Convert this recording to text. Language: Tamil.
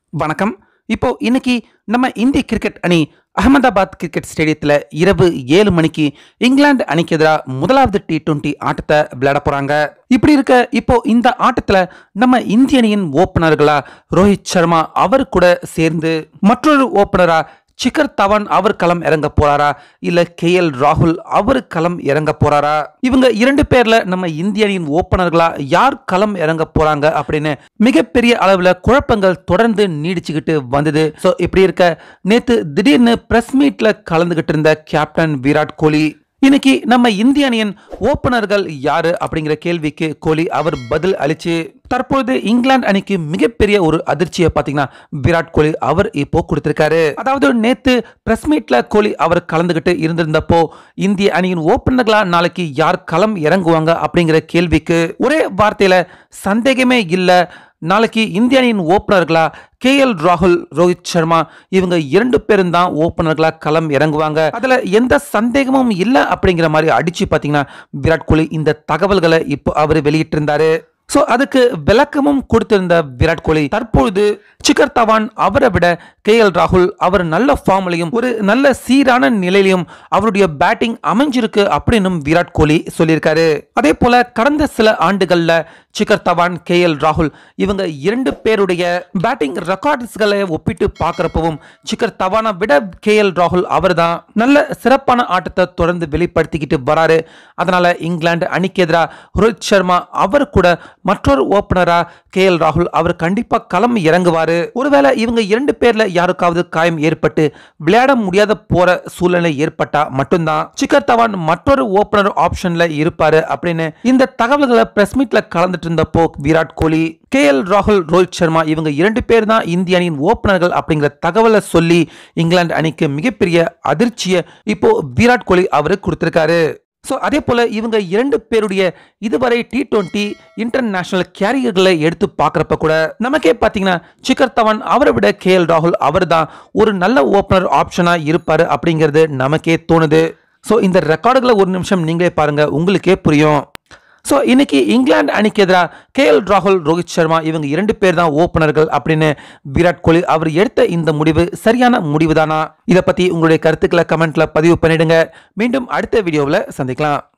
வணக்கம் இப்போ இன்னைக்கு நம்ம இந்திய கிரிக்கெட் அணி அகமதாபாத் கிரிக்கெட் ஸ்டேடியத்தில் இரவு ஏழு மணிக்கு இங்கிலாந்து அணிக்கு எதிராக முதலாவது டி டுவெண்ட்டி ஆட்டத்தை விளையாட போறாங்க இப்படி இருக்க இப்போ இந்த ஆட்டத்துல நம்ம இந்திய அணியின் ஓப்பனர்களா ரோஹித் சர்மா அவர் கூட சேர்ந்து மற்றொரு ஓப்பனரா சிக்கர் தவான் அவர் களம் இறங்க போறாரா இல்ல கே எல் ராகுல் அவர் களம் இறங்க போறாரா இவங்க இரண்டு பேர்ல நம்ம இந்திய அணியின் ஓப்பனர்களா யார் களம் இறங்க போறாங்க அப்படின்னு மிகப்பெரிய அளவுல குழப்பங்கள் தொடர்ந்து நீடிச்சுக்கிட்டு வந்தது ஸோ இப்படி இருக்க நேத்து திடீர்னு பிரஸ் மீட்ல கலந்துகிட்டு இருந்த கேப்டன் விராட் கோலி இன்னைக்கு நம்ம இந்திய அணியின் ஓப்பனர்கள் யாரு அப்படிங்கிற கேள்விக்கு கோலி அவர் பதில் அளிச்சு தற்பொழுது இங்கிலாந்து அணிக்கு மிகப்பெரிய ஒரு அதிர்ச்சியை பார்த்தீங்கன்னா விராட் கோலி அவர் இப்போ கொடுத்திருக்காரு அதாவது நேத்து பிரஸ் மீட்ல கோலி அவர் கலந்துகிட்டு இருந்திருந்தப்போ இந்திய அணியின் ஓப்பனர்களா நாளைக்கு யார் களம் இறங்குவாங்க அப்படிங்கிற கேள்விக்கு ஒரே வார்த்தையில சந்தேகமே இல்லை நாளைக்கு இந்திய அணியின் ஓப்பனர்களா கே எல் ராகுல் ரோஹித் சர்மா இவங்க இரண்டு பேரும் தான் ஓப்பனர்களா களம் இறங்குவாங்க அதுல எந்த சந்தேகமும் இல்லை அப்படிங்கிற மாதிரி அடிச்சு பாத்தீங்கன்னா விராட் கோலி இந்த தகவல்களை இப்போ அவர் வெளியிட்டிருந்தாரு ஸோ அதுக்கு விளக்கமும் கொடுத்திருந்த விராட் கோலி தற்பொழுது சிக்கர் தவான் அவரை விட கே எல் ராகுல் அவர் நல்ல ஃபார்ம்லையும் ஒரு நல்ல சீரான நிலையிலையும் அவருடைய பேட்டிங் அமைஞ்சிருக்கு அப்படின்னும் விராட் கோலி சொல்லியிருக்காரு அதே போல கடந்த சில ஆண்டுகள்ல சிக்கர் தவான் கே எல் ராகுல் இவங்க இரண்டு பேருடைய பேட்டிங் ரெக்கார்ட்ஸ்களை ஒப்பிட்டு பார்க்கறப்பவும் சிக்கர் தவானை விட கே எல் ராகுல் அவர் தான் நல்ல சிறப்பான ஆட்டத்தை தொடர்ந்து வெளிப்படுத்திக்கிட்டு வராரு அதனால இங்கிலாந்து அணிக்கு எதிராக ரோஹித் சர்மா அவர் கூட மற்றொரு ஓப்பனரா கே எல் ராகுல் அவர் கண்டிப்பா களம் இறங்குவாரு ஒருவேளை இவங்க இரண்டு பேர்ல யாருக்காவது காயம் ஏற்பட்டு விளையாட முடியாத போற சூழ்நிலை ஏற்பட்டா மட்டும்தான் சிக்கர் தவான் மற்றொரு ஓப்பனர் ஆப்ஷன்ல இருப்பாரு அப்படின்னு இந்த தகவல்களை பிரஸ் மீட்ல கலந்துட்டு இருந்தப்போ விராட் கோலி கே எல் ராகுல் ரோஹித் சர்மா இவங்க இரண்டு பேர் தான் இந்திய அணியின் ஓப்பனர்கள் அப்படிங்கிற தகவலை சொல்லி இங்கிலாந்து அணிக்கு மிகப்பெரிய அதிர்ச்சியை இப்போ விராட் கோலி அவரு கொடுத்திருக்காரு ஸோ அதே போல இவங்க இரண்டு பேருடைய இதுவரை டி டுவெண்ட்டி இன்டர்நேஷனல் கேரியர்களை எடுத்து பார்க்குறப்ப கூட நமக்கே பார்த்தீங்கன்னா சிக்கர் தவான் அவரை விட கே எல் ராகுல் அவர் தான் ஒரு நல்ல ஓப்பனர் ஆப்ஷனாக இருப்பார் அப்படிங்கிறது நமக்கே தோணுது ஸோ இந்த ரெக்கார்டுகளை ஒரு நிமிஷம் நீங்களே பாருங்க உங்களுக்கே புரியும் ஸோ இன்னைக்கு இங்கிலாந்து அணிக்கு எதிராக கே எல் ராகுல் ரோஹித் சர்மா இவங்க இரண்டு பேர் தான் ஓப்பனர்கள் அப்படின்னு விராட் கோலி அவர் எடுத்த இந்த முடிவு சரியான முடிவு தானா இதை பற்றி உங்களுடைய கருத்துக்களை கமெண்ட்ல பதிவு பண்ணிடுங்க மீண்டும் அடுத்த வீடியோவில் சந்திக்கலாம்